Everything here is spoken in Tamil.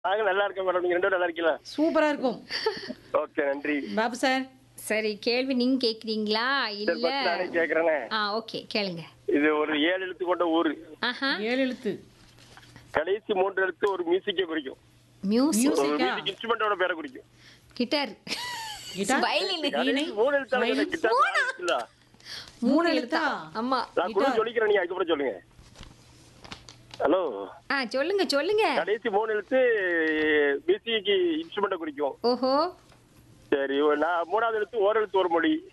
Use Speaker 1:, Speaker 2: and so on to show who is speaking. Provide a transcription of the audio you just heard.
Speaker 1: நாங்க நல்லா இருக்கேன் மேடம் நீங்க ரெண்டு பேரும் நல்லா இருக்கீங்களா
Speaker 2: சூப்பரா இருக்கும்
Speaker 1: ஓகே நன்றி
Speaker 2: பாபு சார்
Speaker 3: சரி கேள்வி நீங்க கேக்குறீங்களா
Speaker 1: சரி
Speaker 3: இல்ல
Speaker 1: ஃபர்ஸ்ட் நானே கேக்குறேனே
Speaker 3: ஆ ஓகே கேளுங்க
Speaker 1: இது ஒரு ஏழு எழுத்து கொண்ட ஊரு
Speaker 3: ஆஹா
Speaker 2: ஏழு எழுத்து
Speaker 1: கடைசி மூன்று எழுத்து ஒரு மியூசிக்கை குறிக்கும்
Speaker 3: மியூசிக்
Speaker 1: ஒரு
Speaker 2: மியூசிக்கா
Speaker 1: மியூசிக் இன்ஸ்ட்ருமெண்டோட பேரை குறிக்கும்
Speaker 3: கிட்டார்
Speaker 2: கிட்டார்
Speaker 3: வயலின்
Speaker 1: கடைசி மூணு எழுத்தால கிட்டார் நாலு எழுத்துல்ல?
Speaker 2: மூணு எழுத்தா
Speaker 3: ஆமா
Speaker 1: நான் கூட சொல்லிக்கிறேன் நீங்க அதுக்கப்புறம் சொல்லுங்க ஹலோ
Speaker 3: ஆ சொல்லுங்க சொல்லுங்க
Speaker 1: கடைசி மூணு எழுத்து மியூசிக் இன்ஸ்ட்ருமெண்ட்டை குறிக்கும்
Speaker 3: ஓஹோ
Speaker 1: சரி ஒரு நான் மூணாவது எழுத்து ஓர் எழுத்து ஒரு மொழி